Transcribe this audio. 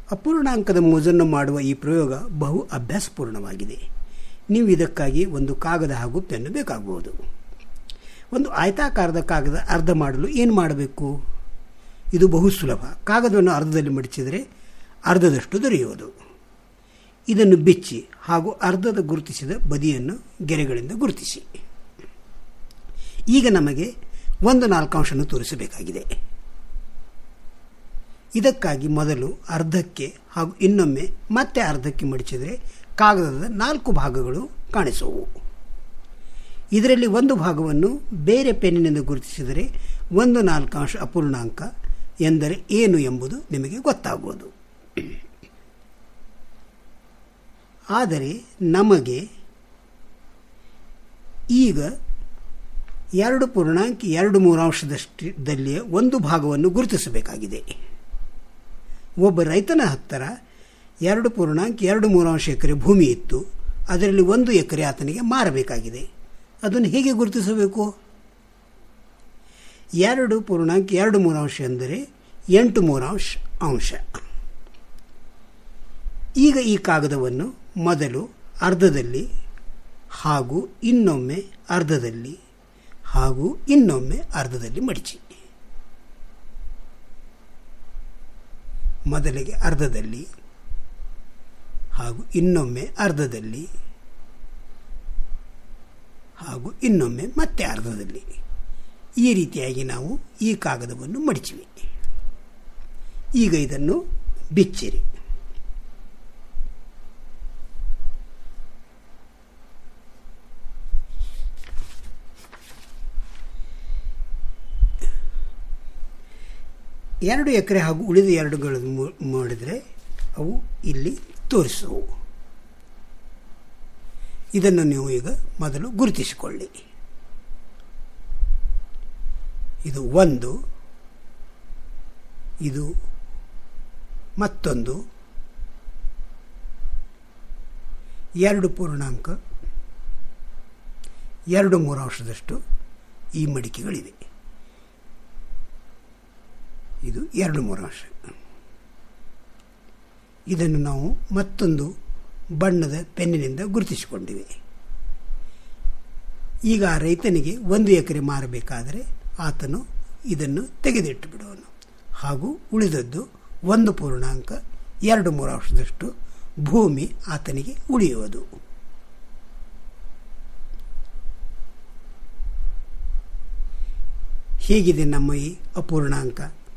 ಅಪೂರ್ಣಾಂಕದ ಮೋಜನ್ನು ಮಾಡುವ ಈ ಪ್ರಯೋಗ ಬಹು ಅಭ್ಯಾಸಪೂರ್ಣವಾಗಿದೆ ನೀವು ಇದಕ್ಕಾಗಿ ಒಂದು ಕಾಗದ ಹಾಗೂ ಪೆನ್ನು ಬೇಕಾಗಬಹುದು ಒಂದು ಆಯತಾಕಾರದ ಕಾಗದ ಅರ್ಧ ಮಾಡಲು ಏನು ಮಾಡಬೇಕು ಇದು ಬಹು ಸುಲಭ ಕಾಗದವನ್ನು ಅರ್ಧದಲ್ಲಿ ಮಡಿಚಿದರೆ ಅರ್ಧದಷ್ಟು ದೊರೆಯುವುದು ಇದನ್ನು ಬಿಚ್ಚಿ ಹಾಗೂ ಅರ್ಧದ ಗುರುತಿಸಿದ ಬದಿಯನ್ನು ಗೆರೆಗಳಿಂದ ಗುರುತಿಸಿ ಈಗ ನಮಗೆ ಒಂದು ನಾಲ್ಕಾಂಶವನ್ನು ತೋರಿಸಬೇಕಾಗಿದೆ ಇದಕ್ಕಾಗಿ ಮೊದಲು ಅರ್ಧಕ್ಕೆ ಹಾಗೂ ಇನ್ನೊಮ್ಮೆ ಮತ್ತೆ ಅರ್ಧಕ್ಕೆ ಮಡಿಚಿದರೆ ಕಾಗದದ ನಾಲ್ಕು ಭಾಗಗಳು ಕಾಣಿಸುವು ಇದರಲ್ಲಿ ಒಂದು ಭಾಗವನ್ನು ಬೇರೆ ಪೆನ್ನಿನಿಂದ ಗುರುತಿಸಿದರೆ ಒಂದು ನಾಲ್ಕಾಂಶ ಅಪೂರ್ಣಾಂಕ ಎಂದರೆ ಏನು ಎಂಬುದು ನಿಮಗೆ ಗೊತ್ತಾಗುವುದು ಆದರೆ ನಮಗೆ ಈಗ ಎರಡು ಪೂರ್ಣಾಂಕ ಎರಡು ಮೂರಾಂಶದಷ್ಟದಲ್ಲಿಯ ಒಂದು ಭಾಗವನ್ನು ಗುರುತಿಸಬೇಕಾಗಿದೆ ಒಬ್ಬ ರೈತನ ಹತ್ತಿರ ಎರಡು ಪೂರ್ಣಾಂಕ ಎರಡು ಮೂರಾಂಶ ಎಕರೆ ಭೂಮಿ ಇತ್ತು ಅದರಲ್ಲಿ ಒಂದು ಎಕರೆ ಆತನಿಗೆ ಮಾರಬೇಕಾಗಿದೆ ಅದನ್ನು ಹೇಗೆ ಗುರುತಿಸಬೇಕು ಎರಡು ಪೂರ್ಣಾಂಕ ಎರಡು ಮೂರಾಂಶ ಎಂದರೆ ಎಂಟು ಮೂರಾಂಶ ಅಂಶ ಈಗ ಈ ಕಾಗದವನ್ನು ಮೊದಲು ಅರ್ಧದಲ್ಲಿ ಹಾಗೂ ಇನ್ನೊಮ್ಮೆ ಅರ್ಧದಲ್ಲಿ ಹಾಗೂ ಇನ್ನೊಮ್ಮೆ ಅರ್ಧದಲ್ಲಿ ಮಡಿಚಿ ಮೊದಲಿಗೆ ಅರ್ಧದಲ್ಲಿ ಹಾಗೂ ಇನ್ನೊಮ್ಮೆ ಅರ್ಧದಲ್ಲಿ ಹಾಗೂ ಇನ್ನೊಮ್ಮೆ ಮತ್ತೆ ಅರ್ಧದಲ್ಲಿ ಈ ರೀತಿಯಾಗಿ ನಾವು ಈ ಕಾಗದವನ್ನು ಮಡಿಚಿವಿ ಈಗ ಇದನ್ನು ಬಿಚ್ಚಿರಿ ಎರಡು ಎಕರೆ ಹಾಗೂ ಉಳಿದ ಎರಡುಗಳನ್ನು ಮಾಡಿದರೆ ಅವು ಇಲ್ಲಿ ತೋರಿಸುವು ಇದನ್ನು ನೀವು ಈಗ ಮೊದಲು ಗುರುತಿಸಿಕೊಳ್ಳಿ ಇದು ಒಂದು ಇದು ಮತ್ತೊಂದು ಎರಡು ಪೂರ್ಣಾಂಕ ಎರಡು ಮೂರಾಂಶದಷ್ಟು ಈ ಮಡಿಕೆಗಳಿವೆ ಇದು ಎರಡು ಮೂರಾಂಶ ಇದನ್ನು ನಾವು ಮತ್ತೊಂದು ಬಣ್ಣದ ಪೆನ್ನಿನಿಂದ ಗುರುತಿಸಿಕೊಂಡಿವೆ ಈಗ ಆ ರೈತನಿಗೆ ಒಂದು ಎಕರೆ ಮಾರಬೇಕಾದರೆ ಆತನು ಇದನ್ನು ತೆಗೆದಿಟ್ಟು ಬಿಡುವನು ಹಾಗೂ ಉಳಿದದ್ದು ಒಂದು ಪೂರ್ಣಾಂಕ ಎರಡು ಮೂರಾಂಶದಷ್ಟು ಭೂಮಿ ಆತನಿಗೆ ಉಳಿಯುವುದು ಹೇಗಿದೆ ನಮ್ಮ ಈ ಅಪೂರ್ಣಾಂಕ